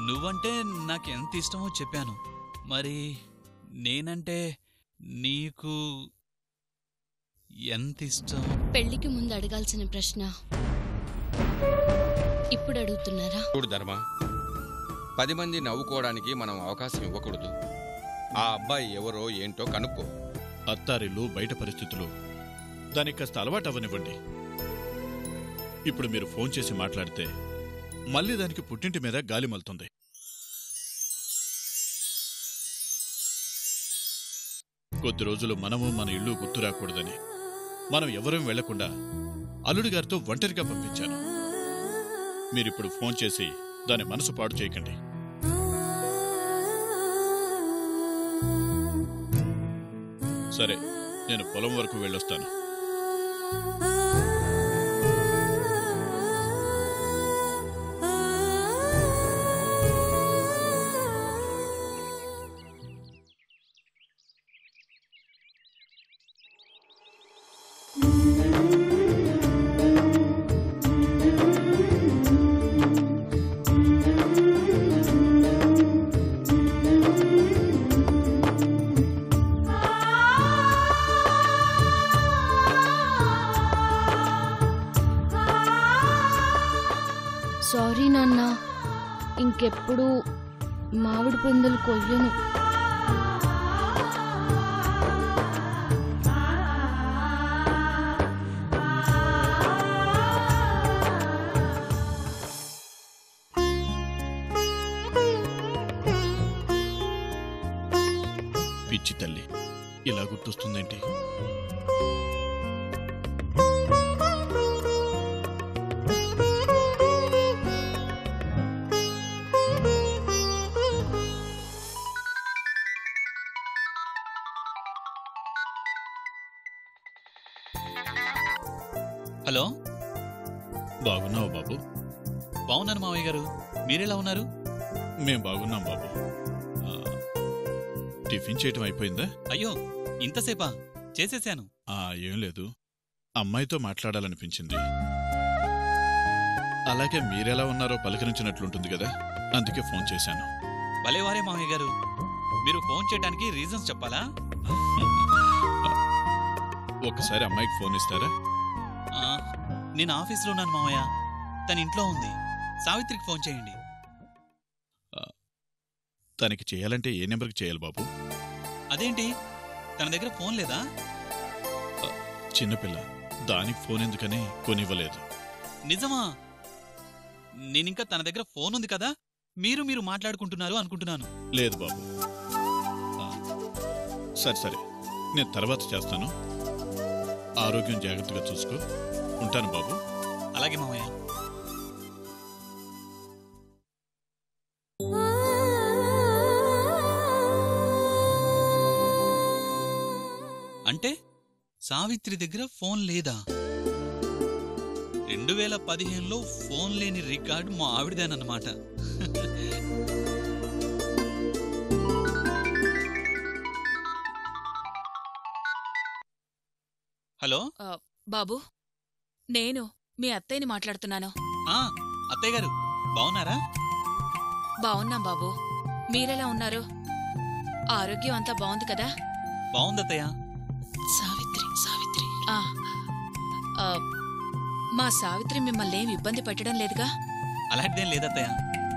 నువ్వంటే నాకు ఎంత ఇష్టమో చెప్పాను మరి నేనంటే నీకు ఎంత ఇష్టం పెళ్లికి ముందు అడగాల్సిన ప్రశ్న ఇప్పుడు అడుగుతున్నారా చూడు ధర్మ పది మంది నవ్వుకోవడానికి మనం అవకాశం ఇవ్వకూడదు ఆ అబ్బాయి ఎవరో ఏంటో కనుక్కో అత్తారిల్లు బయట పరిస్థితులు దానికి కాస్త అలవాటు అవ్వనివ్వండి ఇప్పుడు మీరు ఫోన్ చేసి మాట్లాడితే మళ్ళీ దానికి పుట్టింటి మీద గాలి మలుతుంది కొద్ది రోజులు మనము మన ఇల్లు గుర్తు రాకూడదని మనం ఎవరూ వెళ్లకుండా అల్లుడి గారితో ఒంటరిగా పంపించాను మీరిప్పుడు ఫోన్ చేసి దాని మనసు పాడు చేయకండి సరే నేను పొలం వరకు వెళ్ళొస్తాను సారీ నాన్న ఇంకెప్పుడు మామిడి పందులు కొయ్యను పిచ్చి తల్లి ఇలా గుర్తొస్తుందేంటి హలో బాగున్నావు బాబు బాగున్నాను మావయ్య గారు మీరెలా ఉన్నారు మేం బాగున్నాం బాబు ఆ, టిఫిన్ చేయటం అయిపోయిందా అయ్యో ఇంతసేపా చేసేసాను ఆ ఏం లేదు అమ్మాయితో మాట్లాడాలనిపించింది అలాగే మీరెలా ఉన్నారో పలకరించినట్లుంటుంది కదా అందుకే ఫోన్ చేశాను భలేవారే మావయ్య గారు మీరు ఫోన్ చేయడానికి రీజన్స్ చెప్పాలా ఒక్కసారి అమ్మాయికి ఫోన్ ఇస్తారా ఆ, నేను ఆఫీస్లో ఉన్నాను మావయ్య తన ఇంట్లో ఉంది సావిత్రికి ఫోన్ చేయండి తనకి చేయాలంటే ఏ నెంబర్కి చేయాలి బాబు అదేంటి తన దగ్గర ఫోన్ లేదా చిన్నపిల్ల దానికి ఫోన్ ఎందుకని కొనివ్వలేదు నిజమా నేనింకా తన దగ్గర ఫోన్ ఉంది కదా మీరు మీరు మాట్లాడుకుంటున్నారు అనుకుంటున్నాను లేదు బాబు ఆ, సరే సరే నేను తర్వాత చేస్తాను ఆరోగ్యం జాగ్రత్తగా చూసుకో ఉంటాను బాబు అలాగే మావయ్య అంటే సావిత్రి దగ్గర ఫోన్ లేదా రెండు వేల పదిహేనులో ఫోన్ లేని రికార్డు మా ఆవిడదేనన్నమాట హలో బాబు నేను మీ అత్తయ్యని మాట్లాడుతున్నాను ఆ, అత్తయ్య గారు బాగున్నారా బావున్నాం బాబు మీరెలా ఉన్నారు ఆరోగ్యం అంతా బాగుంది కదా బాగుంది అత్తయ్య సావిత్రి సావిత్రి ఆ, ఆ, మా సావిత్రి మిమ్మల్ని ఏం ఇబ్బంది పెట్టడం లేదుగా అలాంటిదేం లేదత్తయ్య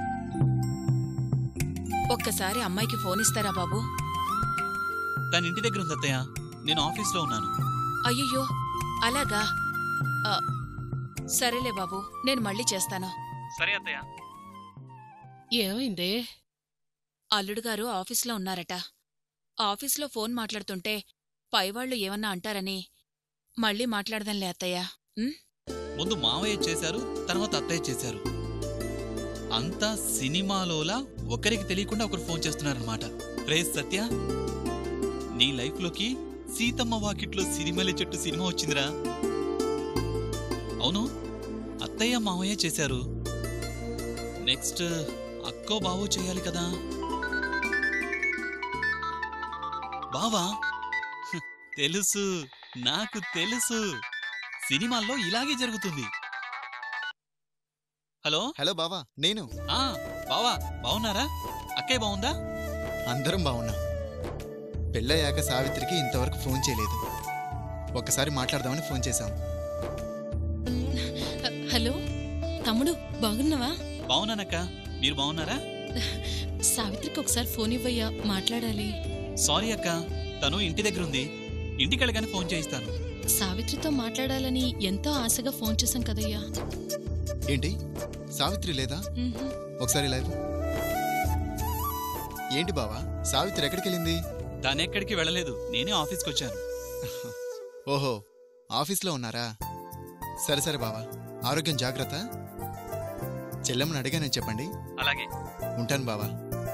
ఒక్కసారి అమ్మాయికి ఫోన్ ఇస్తారా బాబు తన ఇంటి దగ్గర ఉంది అత్తయ్య నేను ఆఫీస్లో ఉన్నాను అయ్యయ్యో అలాగా ఆ, సరేలే బాబు నేను మళ్ళీ చేస్తాను సరే అత్తయ్య ఏమైంది అల్లుడు గారు ఆఫీస్లో ఉన్నారట ఆఫీస్లో ఫోన్ మాట్లాడుతుంటే పైవాళ్లు ఏమన్నా అంటారని మళ్ళీ మాట్లాడదాంలే అత్తయ్య ఉం? ముందు మావయ్య చేశారు తర్వాత అత్తయ్య చేశారు అంతా సినిమాలోలా ఒకరికి తెలియకుండా ఒకరు ఫోన్ చేస్తున్నారనమాట రేస్ సత్య నీ లైఫ్లోకి సీతమ్మ వాకిట్లో సినిమాలే చెట్టు సినిమా వచ్చిందిరా అవును అత్తయ్య మావయ్య చేశారు నెక్స్ట్ అక్కో బావో చేయాలి కదా బావా హ్, తెలుసు నాకు తెలుసు సినిమాల్లో ఇలాగే జరుగుతుంది హలో హలో బావా నేను ఆ బావా బావున్నారా అక్కయ్య బావుందా అందరం బాగున్నాం పెళ్ళయ్యాక సావిత్రికి ఇంతవరకు ఫోన్ చేయలేదు ఒక్కసారి మాట్లాడదామని ఫోన్ చేశాం హ- హలో తమ్ముడు బాగున్నావా బావున్నానక్క మీరు బావున్నారా సావిత్రికి ఒకసారి ఫోన్ ఇవ్వయ్యా మాట్లాడాలి సారీ అక్క తను ఇంటి దగ్గర ఉంది ఇంటికి వెళ్ళగానే ఫోన్ చేయిస్తాను సావిత్రితో మాట్లాడాలని ఎంతో ఆశగా ఫోన్ చేశాం కదయ్యా ఏంటి సావిత్రి లేదా మ్హూ. ఒకసారి లైవ్ ఏంటి బావా సావిత్రి ఎక్కడికి వెళ్ళింది తనెక్కడికి వెళ్ళలేదు నేనే ఆఫీస్కి వచ్చాను ఓహో ఆఫీస్లో ఉన్నారా సరే సరే బావా ఆరోగ్యం జాగ్రత్త చెల్లెమ్మని అడిగానని చెప్పండి అలాగే ఉంటాను బావా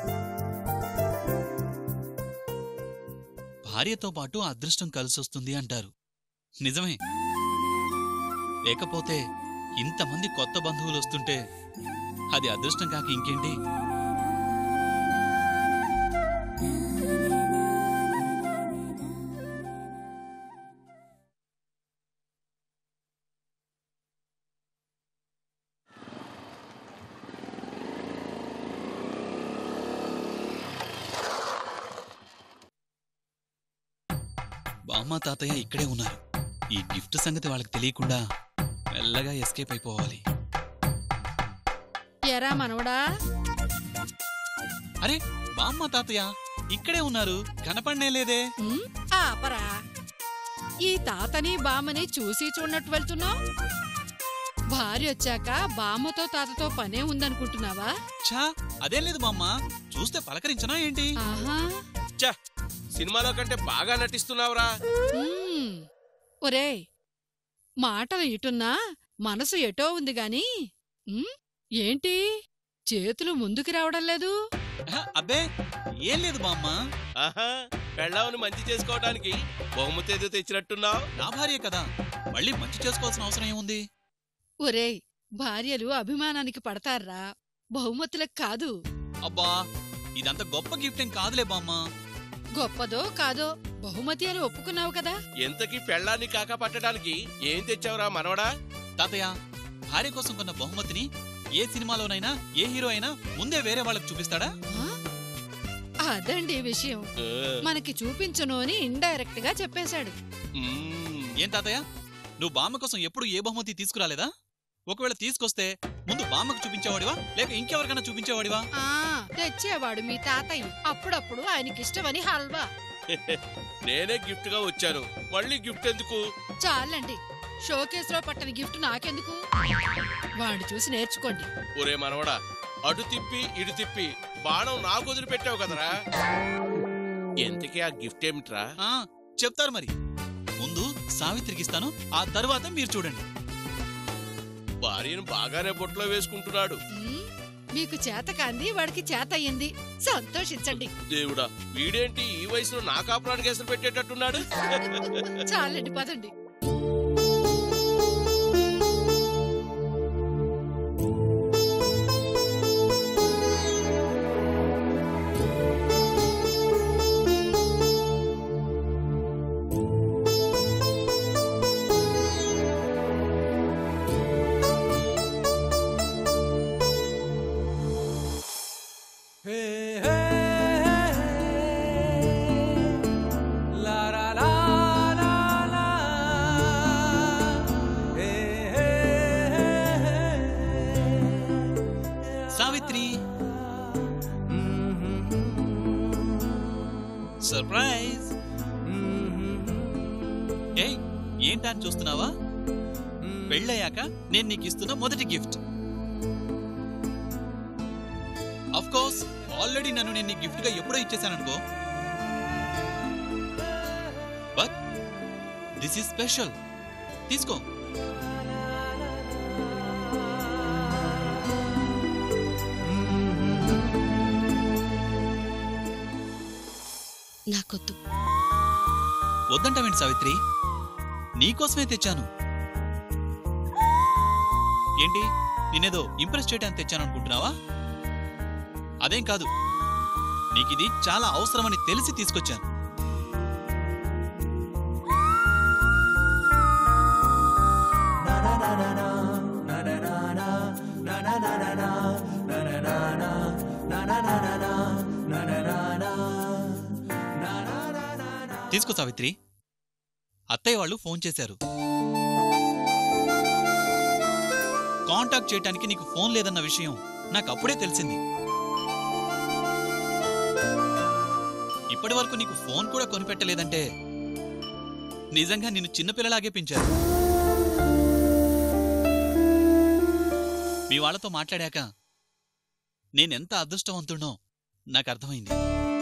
భార్యతో పాటు అదృష్టం కలిసొస్తుంది అంటారు నిజమే లేకపోతే ఇంతమంది కొత్త బంధువులు వస్తుంటే అది అదృష్టం కాక ఇంకేంటి బామ్మ తాతయ్య ఇక్కడే ఉన్నారు ఈ గిఫ్ట్ సంగతి వాళ్ళకి తెలియకుండా మెల్లగా ఎస్కేప్ అయిపోవాలి ఎరా మనవడా అరే బామ్మ తాతయ్య ఇక్కడే ఉన్నారు కనపడనే లేదే ఉమ్, ఆపరా ఈ తాతని బామ్మని చూసి చూడనట్టు వెళ్తున్నావు భార్య వచ్చాక బామ్మతో తాతతో పనే ఉందనుకుంటున్నావా ఛా అదేం లేదు బామ్మ చూస్తే పలకరించనా ఏంటి ఆహా ఛ! సినిమాలో కంటే బాగా నటిస్తున్నావురా ఉమ్. ఒరేయ్ మాటలు ఇటున్నా మనసు ఎటో ఉంది గాని ఉమ్, ఏంటి చేతులు ముందుకు రావడం లేదు ఆహా, అబ్బే ఏం లేదు బామ్మ ఆహా పెళ్ళావుని మంచి చేసుకోవడానికి బహుమతి ఏదో తెచ్చినట్టున్నావు నా భార్య కదా మళ్ళీ మంచి చేసుకోవాల్సిన అవసరం ఏముంది ఒరేయ్ భార్యలు అభిమానానికి పడతారా బహుమతులకు కాదు అబ్బా ఇదంత గొప్ప గిఫ్ట్ ఏం కాదులే బామ్మ గొప్పదో కాదో బహుమతి అని ఒప్పుకున్నావు కదా ఎంతకి పెళ్ళాన్ని కాక పట్టడానికి ఏం తెచ్చావురా మనవడా తాతయ్య భార్య కోసం కొన్న బహుమతిని ఏ సినిమాలోనైనా ఏ హీరో అయినా ముందే వేరే వాళ్ళకి చూపిస్తాడా ఆ? అదండి విషయం ఆ, మనకి చూపించను అని ఇండైరెక్ట్ గా చెప్పేశాడు మ్మ్. ఏం తాతయ్య నువ్వు బామ్మ కోసం ఎప్పుడు ఏ బహుమతి తీసుకురాలేదా ఒకవేళ తీసుకొస్తే ముందు బామ్మకు చూపించేవాడివా లేక ఇంకెవరికైనా చూపించేవాడివా ఆ తెచ్చేవాడు మీ తాతయ్య అప్పుడప్పుడు ఆయనకిష్టమని హల్వా నేనే గిఫ్ట్ గా వచ్చాను మళ్ళీ గిఫ్ట్ ఎందుకు చాలండి షోకేస్ లో పట్టని గిఫ్ట్ నాకెందుకు వాడు చూసి నేర్చుకోండి ఒరే మనవడా అటు తిప్పి ఇటు తిప్పి బాణం నాకు వదిలిపెట్టావు కదరా ఎంతకీ ఆ గిఫ్ట్ ఏమిట్రా ఆ చెప్తారు మరి ముందు సావిత్రికి ఇస్తాను ఆ తరువాత మీరు చూడండి భార్యను బాగానే బొట్లో వేసుకుంటున్నాడు ఉమ్, మీకు చేత కాంది వాడికి చేత అయ్యింది సంతోషించండి దేవుడా వీడేంటి ఈ వయసులో నా కాపురానికి ఎసరు పెట్టేటట్టున్నాడు చాలండి పదండి సావిత్రి సర్ప్రైజ్ ఏయ్ ఏంటా అని చూస్తున్నావా పెళ్ళయ్యాక నేను నీకు ఇస్తున్న మొదటి గిఫ్ట్ అఫ్ కోర్స్ ఆల్రెడీ నన్ను నేను నీ గిఫ్ట్ గా ఎప్పుడో ఇచ్చేసాననుకో బట్ దిస్ ఈస్ స్పెషల్ తీసుకో నాకొద్దు వద్దంటావేంటి సావిత్రి నీకోసమే తెచ్చాను ఏంటి నేనేదో ఇంప్రెస్ చేయడానికి తెచ్చాను అనుకుంటున్నావా అదేం కాదు నీకిది చాలా అవసరమని తెలిసి తీసుకొచ్చాను na na na na na na na na na na na na na na తీసుకో సావిత్రి అత్తయ్య వాళ్ళు ఫోన్ చేశారు కాంటాక్ట్ చేయటానికి నీకు ఫోన్ లేదన్న విషయం నాకు అప్పుడే తెలిసింది ఇప్పటి వరకు నీకు ఫోన్ కూడా కొనిపెట్టలేదంటే నిజంగా నిన్ను చిన్నపిల్లలాగే పెంచారు మీ వాళ్ళతో మాట్లాడాక నేనెంత అదృష్టవంతుడో నాకు అర్థమైంది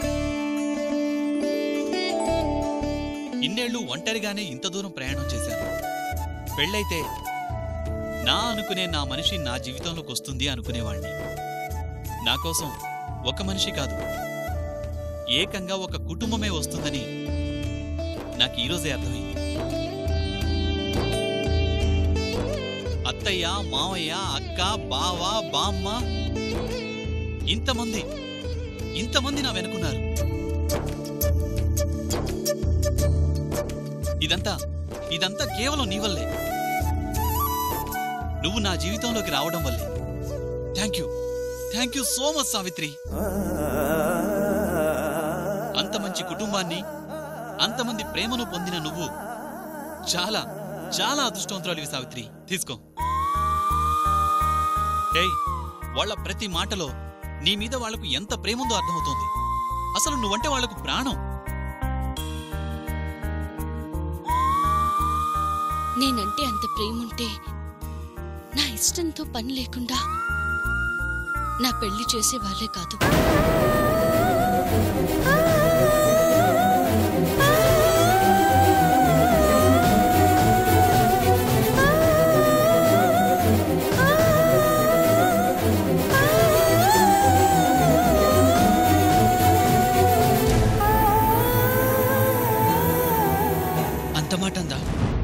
ఇన్నేళ్లు ఒంటరిగానే ఇంత దూరం ప్రయాణం చేశాను పెళ్ళైతే నా అనుకునే నా మనిషి నా జీవితంలోకి వస్తుంది అనుకునేవాణ్ణి నా కోసం ఒక మనిషి కాదు ఏకంగా ఒక కుటుంబమే వస్తుందని నాకు ఈరోజే అర్థమైంది అత్తయ్య మావయ్య అక్క బావ బామ్మ ఇంతమంది ఇంతమంది నా వెనుకున్నారు ఇదంతా ఇదంతా కేవలం నీ వల్లే నువ్వు నా జీవితంలోకి రావడం వల్లే thank you thank you so much Savitri అంత మంచి కుటుంబాన్ని అంతమంది ప్రేమను పొందిన నువ్వు చాలా చాలా అదృష్టవంతురాలివి సావిత్రి తీసుకో ఏయ్ వాళ్ళ ప్రతి మాటలో నీ మీద వాళ్లకు ఎంత ప్రేముందో అర్థమవుతోంది అసలు నువ్వంటే వాళ్లకు ప్రాణం నేనంటే అంత ప్రేముంటే నా ఇష్టంతో పని లేకుండా నా పెళ్లి చేసే వాళ్ళే కాదు అంత మాట అందా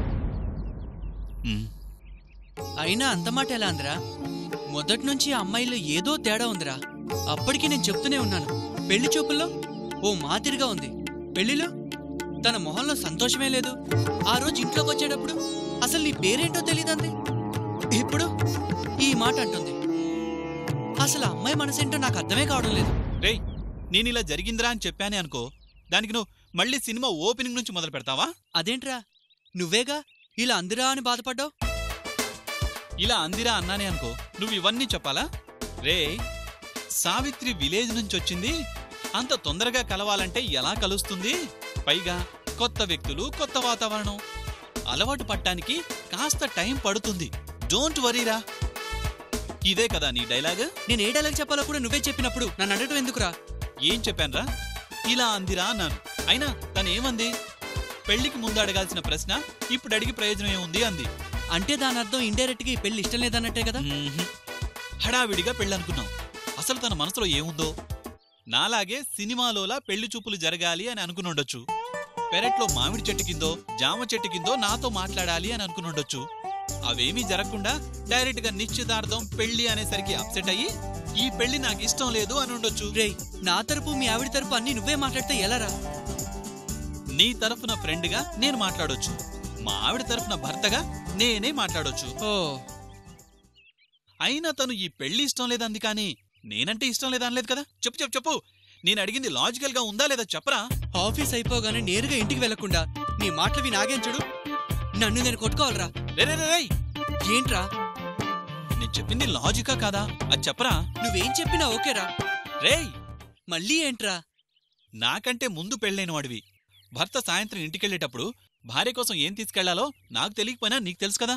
ఉమ్, అయినా అంత మాట ఎలా అందిరా మొదటి నుంచి ఆ అమ్మాయిలో ఏదో తేడా ఉందిరా అప్పటికి నేను చెప్తూనే ఉన్నాను పెళ్లి చూపుల్లో ఓ మాదిరిగా ఉంది పెళ్లిలో తన మొహంలో సంతోషమే లేదు ఆ రోజు ఇంట్లోకి వచ్చేటప్పుడు అసలు నీ పేరేంటో తెలియదంది ఇప్పుడు ఈ మాట అంటుంది అసలు ఆ అమ్మాయి మనసేంటో నాకు అర్థమే కావడం లేదు రేయ్ నేను ఇలా జరిగిందిరా అని చెప్పానే అనుకో దానికి నువ్వు మళ్ళీ సినిమా ఓపెనింగ్ నుంచి మొదలు పెడతావా అదేంట్రా నువ్వేగా ఇలా అందిరా అని బాధపడ్డావు ఇలా అందిరా అన్నానే అనుకో నువ్వు ఇవన్నీ చెప్పాలా రే సావిత్రి విలేజ్ నుంచి వచ్చింది అంత తొందరగా కలవాలంటే ఎలా కలుస్తుంది పైగా కొత్త వ్యక్తులు కొత్త వాతావరణం అలవాటు పట్టానికి కాస్త టైం పడుతుంది డోంట్ వరీరా ఇదే కదా నీ డైలాగ్ నేను ఏ డైలాగ్ చెప్పాలో కూడా నువ్వే చెప్పినప్పుడు నన్ను అడగటం ఎందుకురా ఏం చెప్పాన్రా ఇలా అందిరా అన్నాను అయినా తనేమంది పెళ్లికి ముందు అడగాల్సిన ప్రశ్న ఇప్పుడు అడిగి ప్రయోజనం ఏముంది అంది అంటే దాని అర్థం ఇండైరెక్ట్ గా ఈ పెళ్లి ఇష్టం లేదన్నట్టే కదా మ్మ్హ్. హడావిడిగా పెళ్ళనుకున్నాం అసలు తన మనసులో ఏముందో నాలాగే సినిమాలోలా పెళ్లి చూపులు జరగాలి అని అనుకునుండొచ్చు పెరట్లో మామిడి చెట్టు కిందో జామ చెట్టు కిందో నాతో మాట్లాడాలి అని అనుకునుండొచ్చు అవేమీ జరగకుండా డైరెక్ట్ గా నిశ్చితార్థం పెళ్లి అనేసరికి అప్సెట్ అయ్యి ఈ పెళ్లి నాకు ఇష్టం లేదు అని ఉండొచ్చు రేయ్ నా తరపు మీ ఆవిడ తరపు అన్ని నువ్వే మాట్లాడితే ఎలారా నీ తరఫున ఫ్రెండ్గా నేను మాట్లాడొచ్చు మా ఆవిడ తరఫున భర్తగా నేనే మాట్లాడొచ్చు ఓ అయినా తను ఈ పెళ్లి ఇష్టం లేదంది కానీ నేనంటే ఇష్టం లేదా అనలేదు కదా చెప్పు చెప్పు చెప్పు నేను అడిగింది లాజికల్ గా ఉందా లేదా చెప్పరా ఆఫీస్ అయిపోగానే నేరుగా ఇంటికి వెళ్లకుండా నీ మాటలు నాగేం చూడు నన్ను నేను కొట్టుకోవాలరా రే రే, రే, రేయ్! ఏంట్రా నేను చెప్పింది లాజికా కాదా అది చెప్పరా నువ్వేం చెప్పినా ఓకేరా రేయ్ మళ్ళీ ఏంట్రా నాకంటే ముందు పెళ్ళైన వాడివి భర్త సాయంత్రం ఇంటికెళ్ళేటప్పుడు భార్య కోసం ఏం తీసుకెళ్లాలో నాకు తెలియకపోయినా నీకు తెలుసు కదా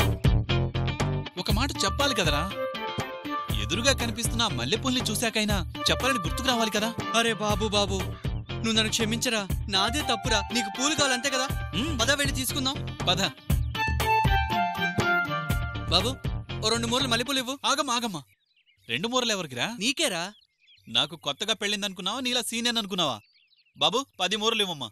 ఒక మాట చెప్పాలి కదరా ఎదురుగా కనిపిస్తున్న ఆ మల్లెపూల్ని చూశాకైనా చెప్పాలని గుర్తుకు రావాలి కదా అరే బాబు బాబు నువ్వు నన్ను క్షమించరా నాదే తప్పురా నీకు పూలు కావాలంతే కదా ఉమ్, పద వెళ్ళి తీసుకుందాం పద బాబు ఓ రెండు మూరలు మల్లెపూలు ఇవ్వు ఆగమ్మ ఆగమ్మ రెండు మూరలు ఎవరికిరా నీకేరా నాకు కొత్తగా పెళ్ళిందనుకున్నావా నీలా సీనియర్ అనుకున్నావా బాబు పది మూరలు ఇవ్వమ్మా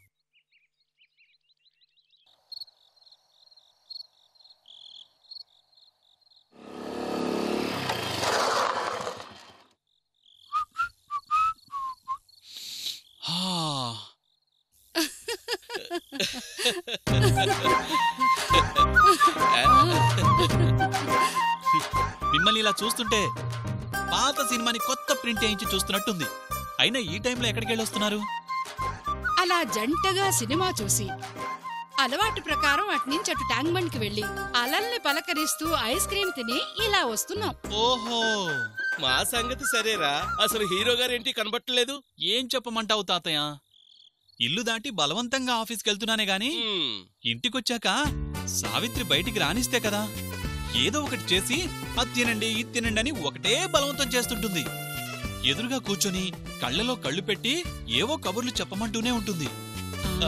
హా. మిమ్మల్ని ఇలా చూస్తుంటే పాత సినిమాని కొత్త ప్రింట్ వేయించి చూస్తున్నట్టుంది అయినా ఈ టైంలో ఎక్కడికి వెళ్ళొస్తున్నారు అలా జంటగా సినిమా చూసి అలవాటు ప్రకారం అట్నుంచి అటు ట్యాంక్ బండ్ కి వెళ్లి అలల్ని పలకరిస్తూ ఐస్ క్రీమ్ తిని ఇలా వస్తున్నాం ఓహో మా సంగతి సరేరా అసలు హీరో గారు ఏంటి కనబట్టలేదు ఏం చెప్పమంటావు తాతయ్య ఇల్లు దాటి బలవంతంగా ఆఫీస్కి వెళ్తున్నానే గాని హ్మ్. ఇంటికొచ్చాక సావిత్రి బయటికి రానిస్తే కదా ఏదో ఒకటి చేసి అది తినండి ఇది తినండి అని ఒకటే బలవంతం చేస్తుంటుంది ఎదురుగా కూర్చొని కళ్ళలో కళ్ళు పెట్టి ఏవో కబుర్లు చెప్పమంటూనే ఉంటుంది ఆ?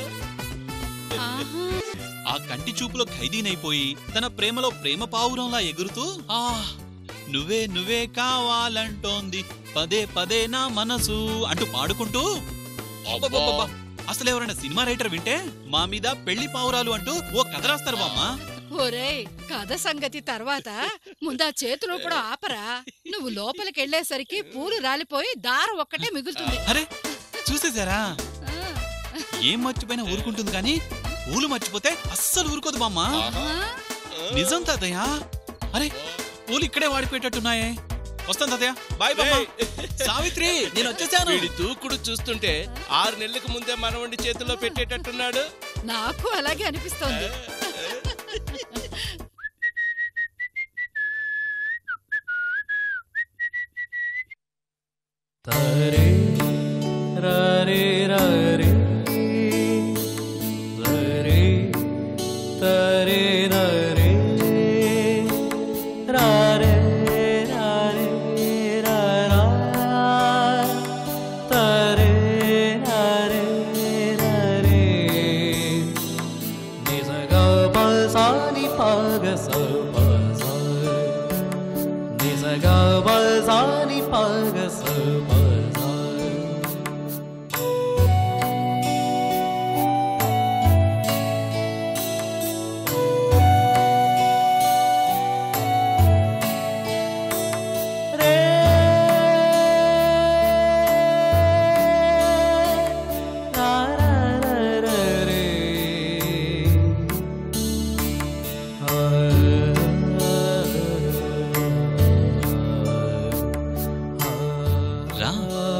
ఆహా. ఆ కంటి చూపులో ఖైదీనైపోయి తన ప్రేమలో ప్రేమ పావురంలా ఎగురుతూ ఆ నువ్వే నువ్వే కావాలంటోంది పదే పదే నా మనసు అంటూ పాడుకుంటూ అబ్బబ్బబ్బబ్బ! అసలు ఎవరైనా సినిమా రైటర్ వింటే మా మీద పెళ్లి పావురాలు అంటూ ఓ కథ రాస్తారు బామ్మ ఒరేయ్ కథ సంగతి తర్వాత ముందా చేతులు కూడా ఆపరా నువ్వు లోపలికి వెళ్ళేసరికి పూలు రాలిపోయి దారం ఒక్కటే మిగులుతుంది అరే చూసేశారా ఆ. ఏం మర్చిపోయినా ఊరుకుంటుంది కానీ పూలు మర్చిపోతే అస్సలు ఊరుకోదు బామ్మ ఆ? నిజం తాతయ్య అరే పూలు ఇక్కడే వాడిపోయేటట్టున్నాయే వస్తాను తాతయ్య బాయ్ బామ్మ సావిత్రి నేను వచ్చేసాను వీడి దూకుడు చూస్తుంటే ఆరు నెలలకు ముందే మనవండి చేతిలో పెట్టేటట్టున్నాడు నాకు అలాగే అనిపిస్తోంది తరే రరే రరే రరే తరే రరే రరే రరే రరా తరే రరే రరే నిజగ బల్సాని పాగ సపస నిజగ బల్సాని పాగ సపస రే రా రా రా రే రా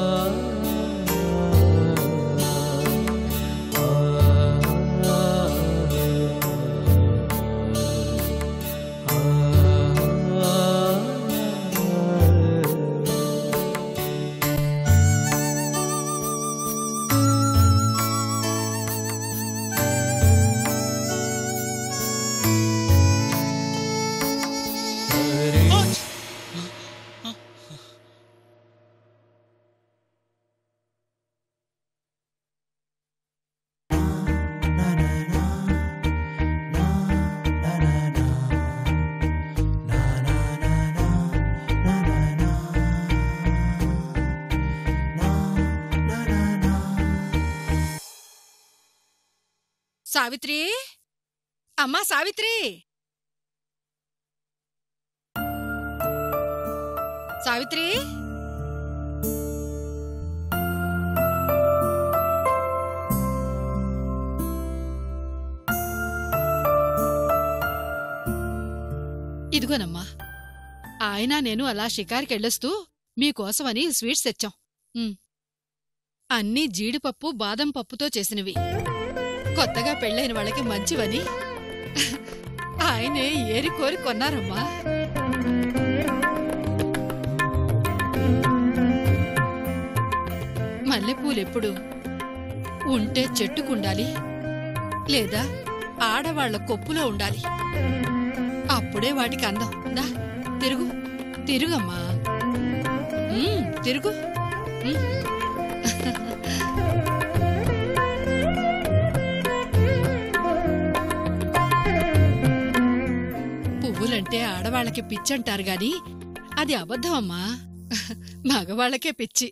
సావిత్రి అమ్మా సావిత్రి సావిత్రి ఇదిగోనమ్మా ఆయన నేను అలా షికారికి వెళ్ళొస్తూ మీకోసమని స్వీట్స్ తెచ్చాం ఉమ్. అన్నీ జీడిపప్పు బాదం పప్పుతో చేసినవి కొత్తగా పెళ్ళైన వాళ్ళకి మంచివని ఆయనే ఏరి కోరి కొన్నారమ్మా మల్లెపూలెప్పుడు ఉంటే చెట్టుకుండాలి లేదా ఆడవాళ్ల కొప్పులో ఉండాలి అప్పుడే వాటికి అందం దా తిరుగు తిరుగమ్మా ఉమ్, తిరుగు ఉమ్. పువ్వులంటే ఆడవాళ్ళకి పిచ్చంటారు గాని అది అబద్ధం అమ్మా మగవాళ్ళకే పిచ్చి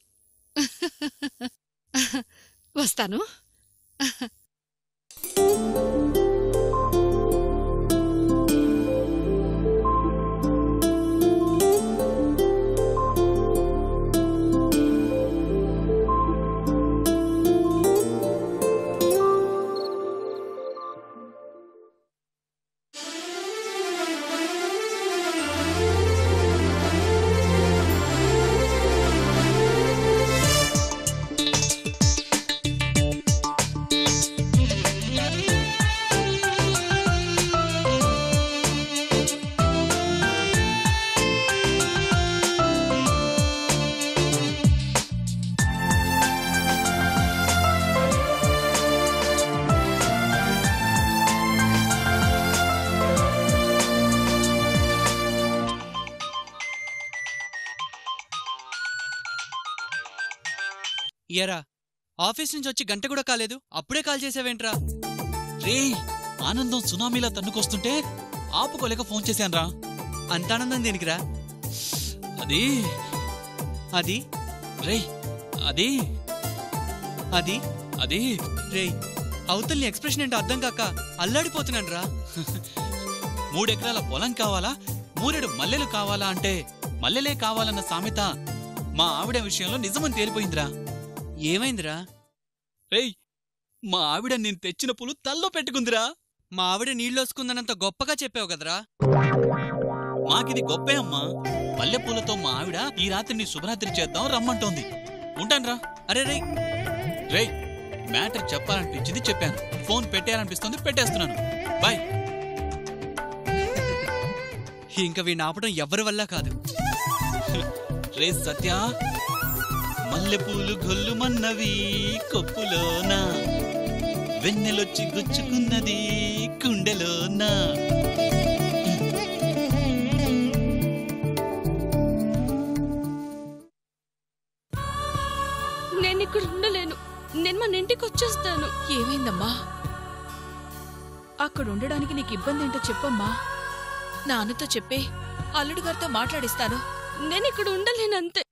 వస్తాను ఎరా ఆఫీస్ నుంచి వచ్చి గంట కూడా కాలేదు అప్పుడే కాల్ చేసావేంట్రా రే ఆనందం సునామీలా తన్నుకొస్తుంటే ఆపుకోలేక ఫోన్ చేశానురా అంత ఆనందం దేనికిరా అది అది రేయ్ అది అది అది రేయ్ అవతల్ని ఎక్స్ప్రెషన్ ఏంటో అర్థం కాక అల్లాడిపోతున్నాను రా మూడెకరాల పొలం కావాలా మూరెడు మల్లెలు కావాలా అంటే మల్లెలే కావాలన్న సామెత మా ఆవిడ విషయంలో నిజమని తేలిపోయిందిరా ఏమైందిరా రేయ్ మా ఆవిడ నేను తెచ్చిన పూలు తల్లో పెట్టుకుందిరా మా ఆవిడ నీళ్ళోసుకుందనంత గొప్పగా చెప్పావు కదరా మాకిది గొప్పే అమ్మా మల్లెపూలతో మా ఆవిడ ఈ రాత్రి నీ శుభరాత్రి చేద్దాం రమ్మంటోంది ఉంటాన్రా అరే రే రేయ్ మ్యాటర్ చెప్పాలనిపించింది చెప్పాను ఫోన్ పెట్టేయాలనిపిస్తుంది పెట్టేస్తున్నాను బాయ్ ఇంకా వీడిని ఆపడం ఎవరి వల్ల కాదు రే సత్య మల్లెపూలు గొల్లుమన్నవి కొప్పులోన వెన్నెలొచ్చి గుచ్చుకున్నది కుండెలోన నేను ఇక్కడ ఉండలేను నేను మన ఇంటికి వచ్చేస్తాను ఏమైందమ్మా అక్కడ ఉండడానికి నీకు ఇబ్బంది ఏంటో చెప్పమ్మా నాన్నతో చెప్పే అల్లుడు గారితో మాట్లాడిస్తాను నేను ఇక్కడ ఉండలేను అంతే